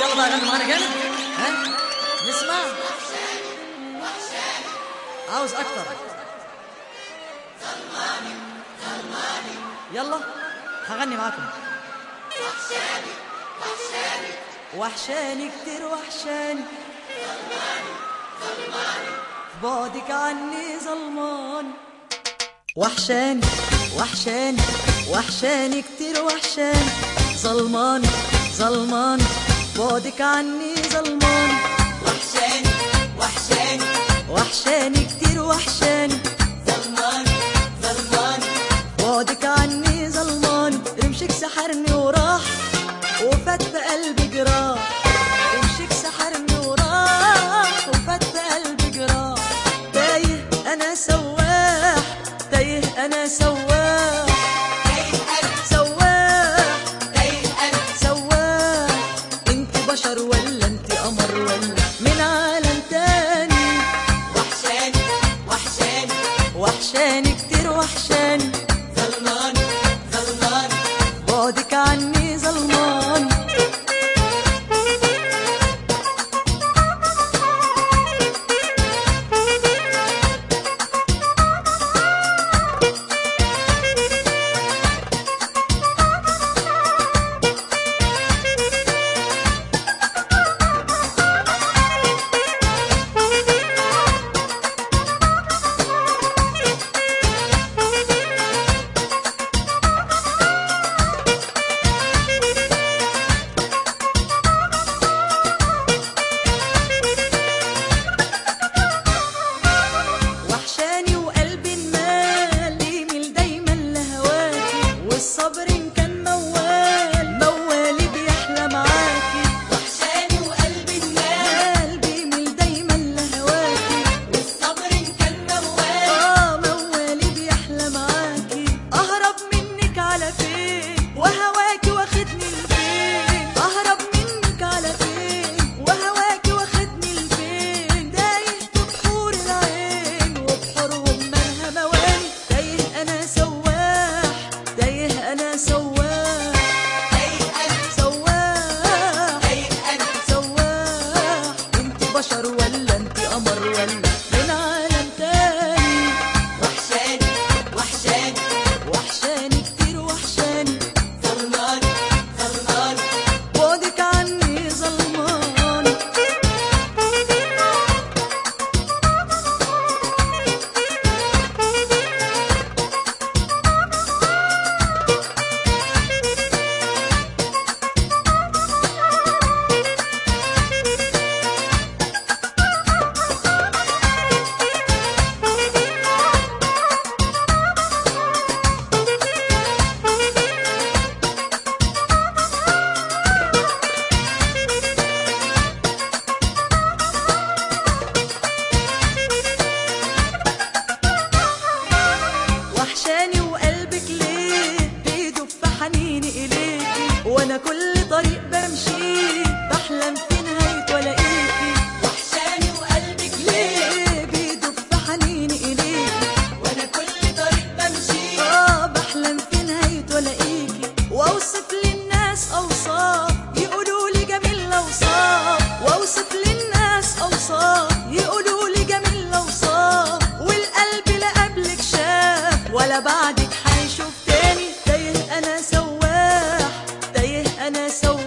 يلا بقى غنوا معانا جامد ها نسمع عاوز اكتر يلا هغني معاكم وحشاني كتير وحشاني بعدك عني ظلمان وحشاني وحشاني وحشاني كتير وحشاني ظلمان ظلمان بعدك عني ظلمان وحشاني وحشاني وحشاني كتير وحشاني ظلمان ظلمان بعدك عني ظلمان رمشك سحرني وراح وفات في قلبي جراح رمشك سحرني وراح وفات في قلبي جراح تايه انا سواح تايه انا سواح تايه انا سواح تايه انا سواح انت بشر ولا انت قمر ولا من عالم تاني وحشاني وحشاني وحشاني كتير وحشاني ظلمان ظلمان بعدك عني ظلمان وحشاني وقلبي المال يميل دايما لهواكي والصبر إن كان موال موالي بيحلى معاكي وحشاني وقلبي النار قلبي يميل دايما لهواكي والصبر إن كان موال اه موالي بيحلى معاكي اهرب منك على فين وهواكي واخدني لفين اهرب منك على فين وهواكي واخدني لفين تايه في بحور العين وبحورهم مالها مواني تايه انا سواح تايه انا سواح تايه انا سواح تايه انا سواح انت بشر ولا انت قمر ولا من عالم تاني وحشاني وحشاني وحشاني كتير وحشاني ظلمان ظلمان بعدك عني ظلمان وحشاني وقلبك ليه بيدب في حنيني إليكي وأنا كل طريق بمشي بحلم في نهاية ولاقيكي وحشاني وقلبك ليه ليه بيدب في حنيني إليكي وانا كل طريق بمشي آه بحلم في نهاية ولاقيكي وأوصف للناس أوصاف يقولوا لي جميل الأوصاف وأوصف للناس أوصاف يقولوا لي جميل الأوصاف والقلب لا قبلك شاف ولا بعدك هيشوف تاني تايه أنا سواح تايه أنا سواح